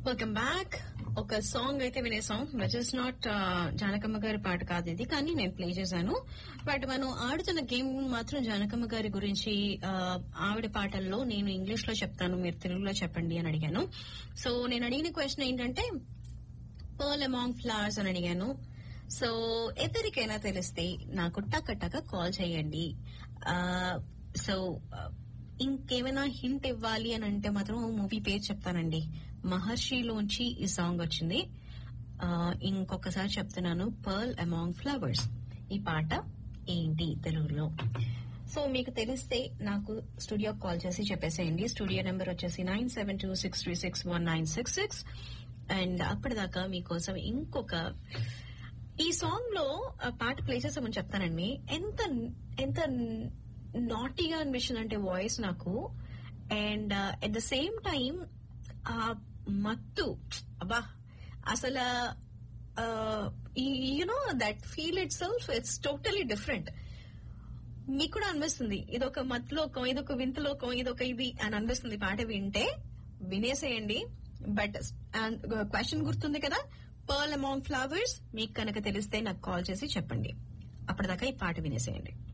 welcome back ఒక song అయితే వినేసాం విచ్ ఇస్ నాట్ జానకమ్మ గారి పాట కాదు ఇది కానీ నేను ప్లే చేశాను బట్ మనం ఆడుతున్న గేమ్ మాత్రం జానకమ్మ గారి గురించి ఆ, ఆవిడ పాటల్లో నేను ఇంగ్లీష్ లో చెప్తాను మీరు తెలుగులో చెప్పండి అని అడిగాను సో నేను అడిగిన క్వశ్చన్ ఏంటంటే పర్ల్ అమాంగ్ ఫ్లవర్స్ అని అడిగాను సో ఎవరికైనా తెలిస్తే నాకు టక టక కాల్ చేయండి సో ఇంకేమైనా హింట్ ఇవ్వాలి అని అంటే మాత్రం మూవీ పేరు చెప్తానండి మహర్షిలోంచి ఈ సాంగ్ వచ్చింది ఆ, ఇంకొకసారి చెప్తున్నాను పర్ల్ అమాంగ్ ఫ్లవర్స్ ఈ పాట ఏంటి తెలుగులో సో మీకు తెలిస్తే నాకు స్టూడియో కాల్ చేసి చెప్పేసేయండి స్టూడియో నెంబర్ వచ్చేసి nine seven two six three six one nine six six and అప్పటిదాకా మీకోసం ఇంకొక ఈ సాంగ్ లో ఆ పాట ప్లే చేసామని చెప్తానండి ఎంత ఎంత నాటీగా అనిపించింది అంటే వాయిస్ నాకు and at the same time ఆ మత్తు అబ్బా అసలు you know that feel itself it's totally different మీకు కూడా అనిపిస్తుంది ఇదొక మత్తులోకం ఇదొక వింతలోకం ఇదొక ఇది అని అనిపిస్తుంది పాట వింటే వినేసేయండి బట్ క్వశ్చన్ గుర్తుంది కదా పర్ల్ అమౌంట్ ఫ్లవర్స్ మీకు కనుక తెలిస్తే నాకు కాల్ చేసి చెప్పండి అప్పటిదాకా ఈ పాట వినేసేయండి